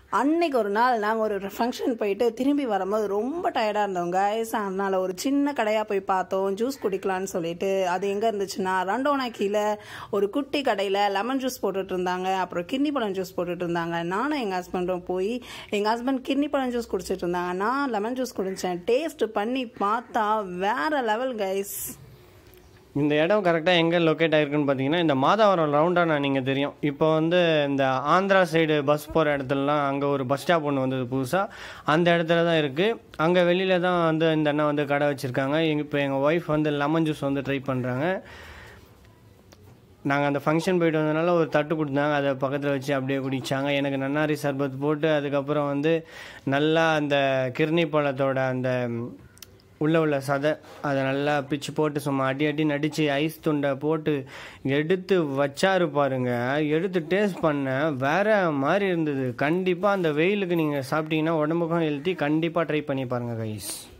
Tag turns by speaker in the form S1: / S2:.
S1: அன்னைக்கு ஒரு நாள் நாங்கள் ஒரு ஃபங்க்ஷன் போயிட்டு திரும்பி வரும்போது ரொம்ப டயர்டாக இருந்தோம் கைஸ் அதனால் ஒரு சின்ன கடையாக போய் பார்த்தோம் ஜூஸ் குடிக்கலான்னு சொல்லிட்டு அது எங்கே இருந்துச்சுன்னா ரண்டோனா கீழே ஒரு குட்டி கடையில் லெமன் ஜூஸ் போட்டுட்டு இருந்தாங்க அப்புறம் கிண்ணி பழம் ஜூஸ் போட்டுட்டு இருந்தாங்க நானும் எங்கள் ஹஸ்பண்டும் போய் எங்கள் ஹஸ்பண்ட் கிண்ணி பழம் ஜூஸ் குடிச்சிட்டு இருந்தாங்க நான் லெமன் ஜூஸ் குடித்தேன் டேஸ்ட் பண்ணி பார்த்தா வேற லெவல் கைஸ்
S2: இந்த இடம் கரெக்டாக எங்கே லொக்கேட் ஆயிருக்குன்னு பார்த்தீங்கன்னா இந்த மாதாவரம் ரவுண்டானா நீங்கள் தெரியும் இப்போ வந்து இந்த ஆந்திரா சைடு பஸ் போகிற இடத்துலலாம் அங்கே ஒரு பஸ் ஸ்டாப் ஒன்று வந்தது புதுசாக அந்த இடத்துல தான் இருக்குது அங்கே வெளியில் தான் வந்து இந்த அண்ணா வந்து கடை வச்சுருக்காங்க எங்க இப்போ எங்கள் ஒய்ஃப் வந்து லெமன் ஜூஸ் வந்து ட்ரை பண்ணுறாங்க நாங்கள் அந்த ஃபங்க்ஷன் போயிட்டு வந்ததுனால ஒரு தட்டு கொடுத்தாங்க அதை பக்கத்தில் வச்சு அப்படியே குடித்தாங்க எனக்கு நன்னாரி சர்பத் போட்டு அதுக்கப்புறம் வந்து நல்லா அந்த கிர்னி பழத்தோட அந்த உள்ள உள்ள சதை அதை நல்லா பிச்சு போட்டு சும்மா அடி அடி நடித்து ஐஸ் துண்டை போட்டு எடுத்து வச்சாரு பாருங்க எடுத்து டேஸ்ட் பண்ணேன் வேற மாதிரி இருந்தது கண்டிப்பாக அந்த வெயிலுக்கு நீங்கள் சாப்பிட்டீங்கன்னா உடம்புக்கும் ஹெல்த்தி கண்டிப்பாக ட்ரை பண்ணி பாருங்கள் கைஸ்